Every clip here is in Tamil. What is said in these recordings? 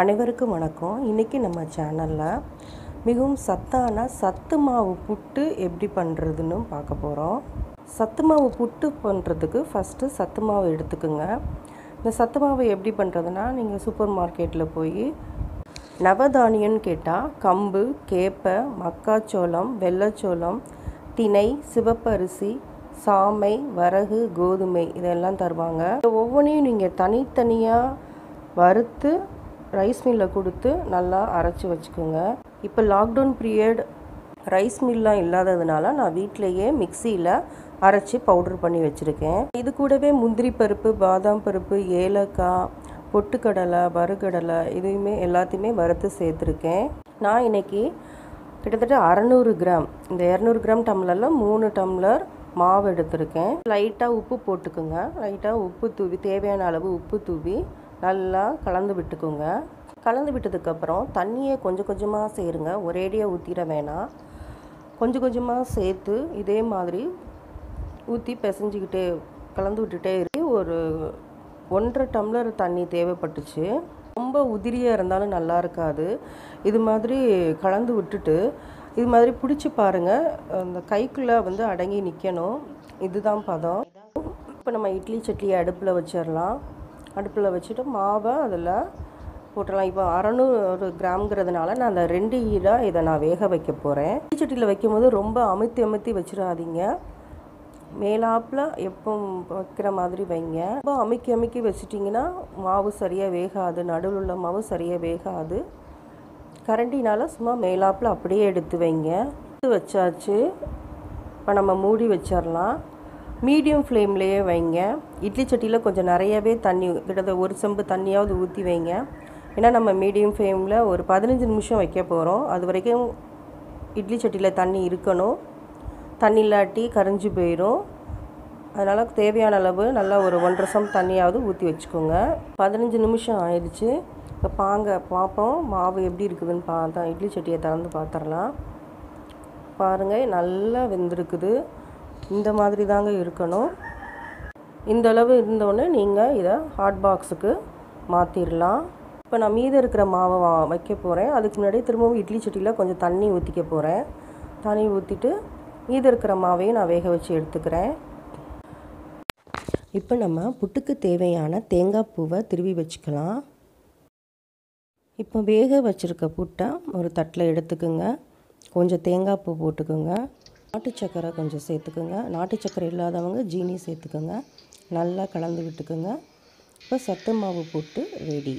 அனைவருக்கும் வணக்கம் இன்றைக்கி நம்ம சேனலில் மிகவும் சத்தான சத்து மாவு புட்டு எப்படி பண்ணுறதுன்னு பார்க்க போகிறோம் சத்து மாவு புட்டு பண்ணுறதுக்கு ஃபஸ்ட்டு சத்து மாவு எடுத்துக்கோங்க இந்த சத்து மாவு எப்படி பண்ணுறதுனா நீங்கள் சூப்பர் மார்க்கெட்டில் போய் நவதானியம்னு கேட்டால் கம்பு கேப்பை மக்காச்சோளம் வெள்ளைச்சோளம் திணை சிவப்பரிசி சாமை வரகு கோதுமை இதெல்லாம் தருவாங்க ஒவ்வொன்றையும் நீங்கள் தனித்தனியாக வறுத்து ரைஸ் மில்லில் கொடுத்து நல்லா அரைச்சி வச்சுக்கோங்க இப்போ லாக்டவுன் பீரியட் ரைஸ் மில்லாம் இல்லாததுனால நான் வீட்டிலையே மிக்சியில் அரைச்சி பவுடர் பண்ணி வச்சுருக்கேன் இது கூடவே முந்திரி பருப்பு பாதாம் பருப்பு ஏலக்காய் பொட்டுக்கடலை வறுகடலை இதையுமே எல்லாத்தையுமே வறுத்து சேர்த்துருக்கேன் நான் இன்னைக்கு கிட்டத்தட்ட அறநூறு கிராம் இந்த இரநூறு கிராம் டம்ளரில் மூணு டம்ளர் மாவு எடுத்திருக்கேன் லைட்டாக உப்பு போட்டுக்கோங்க லைட்டாக உப்பு தூவி தேவையான அளவு உப்பு தூவி நல்லா கலந்து விட்டுக்கோங்க கலந்து விட்டதுக்கப்புறம் தண்ணியை கொஞ்சம் கொஞ்சமாக சேருங்க ஒரேடியாக ஊற்றிட வேணாம் கொஞ்சம் கொஞ்சமாக சேர்த்து இதே மாதிரி ஊற்றி பிசைஞ்சிக்கிட்டே கலந்து விட்டுட்டே இருக்கு ஒரு ஒன்றரை டம்ளர் தண்ணி தேவைப்பட்டுச்சு ரொம்ப உதிரியாக இருந்தாலும் நல்லா இருக்காது இது மாதிரி கலந்து விட்டுட்டு இது மாதிரி பிடிச்சி பாருங்கள் அந்த கைக்குள்ளே வந்து அடங்கி நிற்கணும் இதுதான் பதம் இப்போ நம்ம இட்லி சட்லியை அடுப்பில் வச்சிடலாம் அடுப்பில் வச்சுட்டு மாவை அதில் போட்டுடலாம் இப்போ அறநூறு கிராம்ங்கிறதுனால நான் அந்த ரெண்டு ஈடாக இதை நான் வேக வைக்க போகிறேன் இட்லி சட்டியில் வைக்கும்போது ரொம்ப அமுத்தி அமுத்தி வச்சிடாதீங்க மேலாப்பில் எப்போ வைக்கிற மாதிரி வைங்க ரொம்ப அமுக்கி அமுக்கி வச்சிட்டிங்கன்னா மாவு சரியாக வேகாது நடுவில் உள்ள மாவு சரியாக வேகாது கரண்டினால் சும்மா மேலாப்பில் அப்படியே எடுத்து வைங்க எடுத்து வச்சாச்சு இப்போ நம்ம மூடி வச்சிடலாம் மீடியம் ஃப்ளேம்லேயே வைங்க இட்லி சட்டியில் கொஞ்சம் நிறையவே தண்ணி கிட்டத்தட்ட ஒரு செம்பு தண்ணியாவது ஊற்றி வைங்க ஏன்னா நம்ம மீடியம் ஃப்ளேமில் ஒரு பதினஞ்சு நிமிஷம் வைக்க போகிறோம் அது வரைக்கும் இட்லி சட்டியில் தண்ணி இருக்கணும் தண்ணி இல்லாட்டி கரைஞ்சி போயிடும் அதனால் தேவையான அளவு நல்லா ஒரு ஒன்றரை சம் தண்ணியாவது ஊற்றி வச்சுக்கோங்க பதினஞ்சு நிமிஷம் ஆயிடுச்சு இப்போ பாங்க பார்ப்போம் மாவு எப்படி இருக்குதுன்னு பார்த்தா இட்லி சட்டியை திறந்து பார்த்துடலாம் பாருங்கள் நல்லா வெந்திருக்குது இந்த மாதிரி தாங்க இருக்கணும் இந்த அளவு இருந்தோடனே நீங்கள் இதை ஹாட் பாக்ஸுக்கு மாற்றிடலாம் இப்போ நான் மீதி இருக்கிற மாவை வா வைக்க போகிறேன் அதுக்கு முன்னாடி திரும்பவும் இட்லி சட்டியில் கொஞ்சம் தண்ணி ஊற்றிக்க போகிறேன் தண்ணி ஊற்றிட்டு மீதி இருக்கிற மாவையும் நான் வேக வச்சு எடுத்துக்கிறேன் இப்போ நம்ம புட்டுக்கு தேவையான தேங்காய் பூவை திருவி வச்சுக்கலாம் இப்போ வேக வச்சுருக்க புட்டை ஒரு தட்டில் எடுத்துக்கோங்க கொஞ்சம் தேங்காய் பூ போட்டுக்கோங்க நாட்டு சக்கரை கொஞ்சம் சேர்த்துக்கோங்க நாட்டு சக்கரை இல்லாதவங்க ஜீனி சேர்த்துக்கோங்க நல்லா கலந்து விட்டுக்கோங்க இப்போ சத்து மாவு போட்டு ரெடி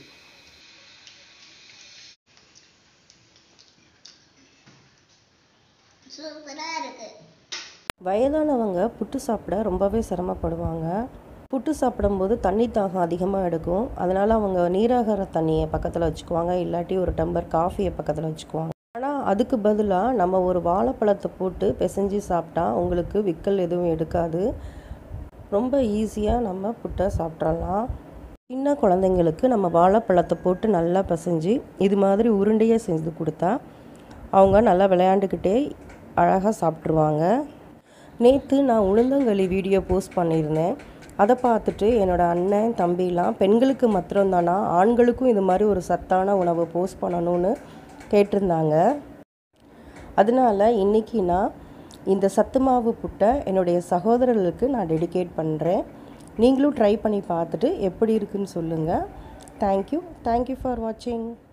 சூப்பராக இருக்கு வயதானவங்க புட்டு சாப்பிட ரொம்பவே சிரமப்படுவாங்க புட்டு சாப்பிடும்போது தண்ணி தாகம் அதிகமாக எடுக்கும் அதனால் அவங்க நீராகார தண்ணியை பக்கத்தில் வச்சுக்குவாங்க இல்லாட்டி ஒரு டம்ளர் காஃபியை பக்கத்தில் வச்சுக்குவாங்க ஆனால் அதுக்கு பதிலாக நம்ம ஒரு வாழைப்பழத்தை போட்டு பிசைஞ்சு சாப்பிட்டா உங்களுக்கு விக்கல் எதுவும் எடுக்காது ரொம்ப ஈஸியாக நம்ம புட்டை சாப்பிட்றலாம் சின்ன குழந்தைங்களுக்கு நம்ம வாழைப்பழத்தை போட்டு நல்லா பிசைஞ்சு இது மாதிரி உருண்டையாக செஞ்சு கொடுத்தா அவங்க நல்லா விளையாண்டுக்கிட்டே அழகாக சாப்பிட்ருவாங்க நேற்று நான் உளுந்தங்களி வீடியோ போஸ்ட் பண்ணியிருந்தேன் அதை பார்த்துட்டு என்னோடய அண்ணன் தம்பிலாம் பெண்களுக்கு மாத்திரம்தானா ஆண்களுக்கும் இது மாதிரி ஒரு சத்தான உணவு போஸ்ட் பண்ணணும்னு கேட்டிருந்தாங்க அதனால் இன்றைக்கி நான் இந்த சத்து மாவு புட்டை என்னுடைய சகோதரர்களுக்கு நான் டெடிகேட் பண்ணுறேன் நீங்களும் ட்ரை பண்ணி பார்த்துட்டு எப்படி இருக்குன்னு சொல்லுங்கள் தேங்க்யூ தேங்க்யூ ஃபார் வாட்சிங்